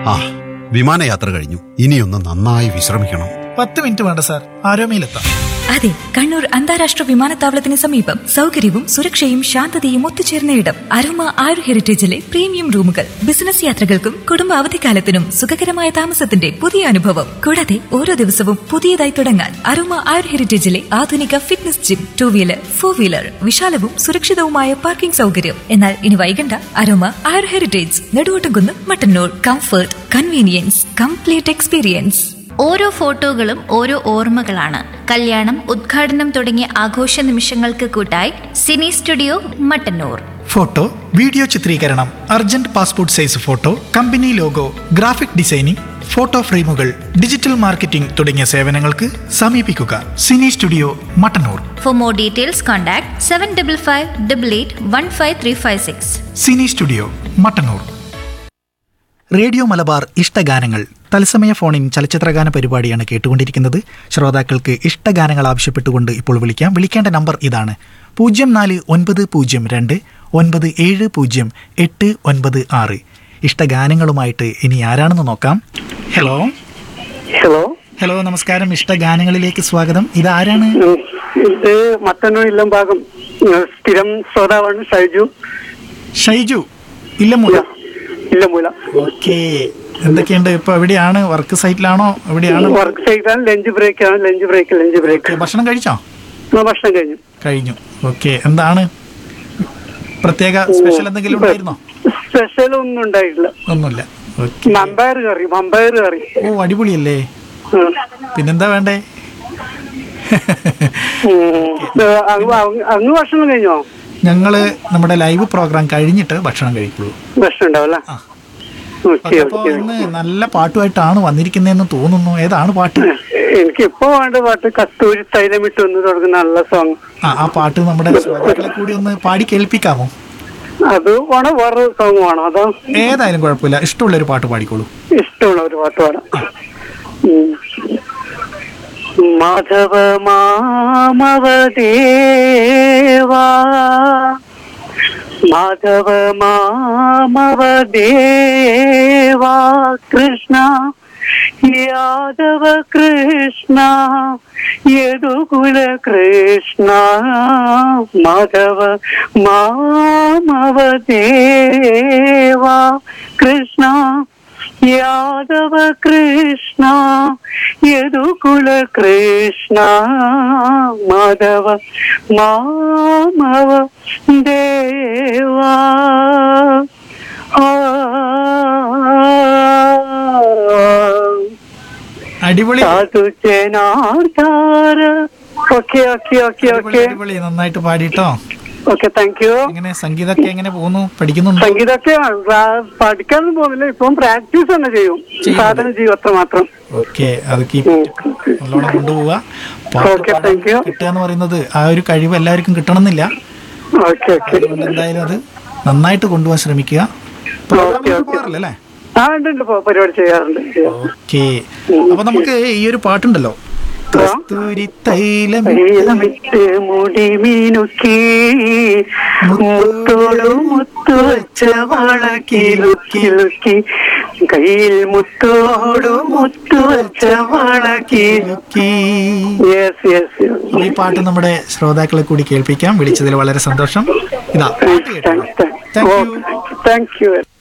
ആ വിമാനയാത്ര കഴിഞ്ഞു ഇനിയൊന്ന് നന്നായി വിശ്രമിക്കണം പത്ത് മിനിറ്റ് വേണ്ട സാർ ആരോമയിലെത്താം അതെ കണ്ണൂർ അന്താരാഷ്ട്ര വിമാനത്താവളത്തിന് സമീപം സൗകര്യവും സുരക്ഷയും ശാന്തതയും ഒത്തുചേർന്ന ഇടം അരോമ ആയുർ ഹെറിറ്റേജിലെ പ്രീമിയം റൂമുകൾ ബിസിനസ് യാത്രകൾക്കും കുടുംബ അവധിക്കാലത്തിനും സുഖകരമായ താമസത്തിന്റെ പുതിയ അനുഭവം കൂടാതെ ഓരോ ദിവസവും പുതിയതായി തുടങ്ങാൻ അരോമ ആയുർ ഹെറിറ്റേജിലെ ആധുനിക fitness gym two wheeler four wheeler വിശാലവും സുരക്ഷിതവുമായ പാർക്കിംഗ് സൗകര്യം എന്നാൽ ഇനി വൈകണ്ട Aroma Ayur heritage Neduvottumkunnu Mattannur comfort convenience complete experience ഓരോ ഫോട്ടോകളും ഓരോ ഓർമ്മകളാണ് കല്യാണം ഉദ്ഘാടനം തുടങ്ങിയ ആഘോഷ നിമിഷങ്ങൾക്ക് കൂട്ടായി cine studio Mattannur photo video ചിത്രീകരണം urgent passport size photo company logo graphic designing photo ഫ്രെയിമുകൾ ഡിജിറ്റൽ മാർക്കറ്റിംഗ് തുടങ്ങിയ സേവനങ്ങൾക്ക് സമീപിക്കുക cine studio Mattannur for more details contact seven double five double eight one five three five six cine studio Mattannur radio Malabar ഇഷ്ടഗാനങ്ങൾ തത്സമയ ഫോണിൻ ചലച്ചിത്രഗാന പരിപാടിയാണ് കേട്ടുകൊണ്ടിരിക്കുന്നത് ശ്രോതാക്കൾക്ക് ഇഷ്ടഗാനങ്ങൾ ആവശ്യപ്പെട്ടുകൊണ്ട് ഇപ്പോൾ വിളിക്കാം വിളിക്കേണ്ട നമ്പർ ഇതാണ് പൂജ്യം നാല് ഒൻപത് പൂജ്യം രണ്ട് ഒൻപത് ഏഴ് പൂജ്യം എട്ട് ഒൻപത് ആറ് ഇഷ്ടഗാനങ്ങളുമായിട്ട് ഇനി ആരാണെന്ന് നോക്കാം ഹലോ ഹലോ ഹലോ നമസ്കാരം ഇഷ്ടഗാനങ്ങളിലേക്ക് സ്വാഗതം ഇത് ആരാണ് ഉം, ഇത് മട്ടന്നൂർ ഇല്ലം ഭാഗം ഉം, സ്ഥിരം ശ്രോതാവാണ് ഷൈജു ഷൈജു ഇല്ലമൂല ഇല്ലമൂല ഓക്കെ എന്തൊക്കെയുണ്ട് ഇപ്പൊ എവിടെയാണ് വർക്ക് സൈറ്റിലാണോ എവിടെയാണ് വർക്ക് ചെയ്താണ് ലഞ്ച് ബ്രേക്ക് ആണ് lunch break lunch break okay, ഭക്ഷണം കഴിച്ചോ ഭക്ഷണം കഴിഞ്ഞു കഴിഞ്ഞു ഓക്കെ എന്താണ് പ്രത്യേക സ്പെഷ്യൽ എന്തെങ്കിലും ഉണ്ടായിരുന്നോ സ്പെഷ്യൽ ഒന്നും ഉണ്ടായിട്ടില്ല ഒന്നുമില്ല ഓക്കെ മമ്പയർ കറി മമ്പയർ കറി ഓ അടിപൊളിയല്ലേ ഉം. പിന്നെന്താ വേണ്ടേ ഉം. ഏ, അങ്ങ് അങ്ങ് അങ്ങ് ഭക്ഷണം കഴിഞ്ഞോ ഞങ്ങള് നമ്മുടെ ലൈവ് പ്രോഗ്രാം കഴിഞ്ഞിട്ട് ഭക്ഷണം കഴിക്കുള്ളൂ ഭക്ഷണം ഉണ്ടാവല്ലേ ആ. ഓക്കെ അപ്പൊ ഓക്കെ ഇന്ന് നല്ല പാട്ടുമായിട്ടാണ് വന്നിരിക്കുന്നതെന്ന് തോന്നുന്നു ഏതാണ് പാട്ട് എനിക്ക് ഇപ്പൊ വേണ്ട പാട്ട് കസ്തൂരി തൈലമിട്ട് ഒന്ന് തുടങ്ങുന്ന നല്ല സോങ് ആ ആ പാട്ട് നമ്മുടെ ശ്രോതാക്കളെ കൂടി ഒന്ന് പാടി കേൾപ്പിക്കാമോ അത് വേണോ വേറെ സോങ് വേണോ അതോ ഏതായാലും കുഴപ്പമില്ല ഇഷ്ടമുള്ള ഒരു പാട്ട് പാടിക്കോളൂ ഇഷ്ടമുള്ള ഒരു പാട്ട് പാടാം ഉം. മാധവ മാമവ ദേവാ മാധവ മാമവ ദേവാ കൃഷ്ണ യാദവ കൃഷ്ണ യദുകുല കൃഷ്ണ മാധവ മാമവ ദേവാ കൃഷ്ണ യാദവ കൃഷ്ണ യദുകുല കൃഷ്ണ മാധവ മാമവ ദേവാ ആ അടിപൊളി സാധു ജനാർദ്ദാര ഓക്കെ ഓക്കെ ഓക്കെ അടിപൊളി, ഓക്കെ അടിപൊളി നന്നായിട്ട് പാടിട്ടോ ഓക്കെ താങ്ക് യു എങ്ങനെ സംഗീതമൊക്കെ എങ്ങനെ പോകുന്നു പഠിക്കുന്നുണ്ടോ സംഗീതമൊക്കെ പ്രാ- പഠിക്കാനൊന്നും പോകുന്നില്ല ഇപ്പം പ്രാക്ടീസ് തന്നെ ചെയ്യും സാധന ജീവിതത്തെ മാത്രം ഓക്കെ അത് കീപ് നല്ലോണം കൊണ്ടുപോവുക പാട്ട് Okay, പാടാൻ thank you. കിട്ടുക എന്ന് പറയുന്നത് ആ ഒരു കഴിവ് എല്ലാവർക്കും കിട്ടണമെന്നില്ല ഓക്കെ ഓക്കെ അതുകൊണ്ട് എന്തായാലും അത് നന്നായിട്ട് കൊണ്ടുപോകാൻ ശ്രമിക്കുക ഓക്കെ ഓക്കെ പോകാറില്ല അല്ലേ ആ ഉണ്ട് ഉണ്ട് പോ- പരിപാടി ചെയ്യാറുണ്ട് ചെയ്യാം. ഓക്കെ അപ്പൊ നമുക്ക് ഈ ഒരു പാട്ടുണ്ടല്ലോ കസ്തൂരി തൈലം തൈലമിട്ട് മുടി മീനുക്കി മുത്തോടു മുത്തു വെച്ച വളക്കിലുക്കി കയ്യിൽ മുത്തോടു മുത്തു വെച്ച വളക്കി യെസ് യെസ് ഈ പാട്ട് നമ്മുടെ ശ്രോതാക്കളെ കൂടി കേൾപ്പിക്കാം വിളിച്ചതിൽ വളരെ സന്തോഷം ഇതാ പാട്ട് കേട്ടോ thanks thank you thank U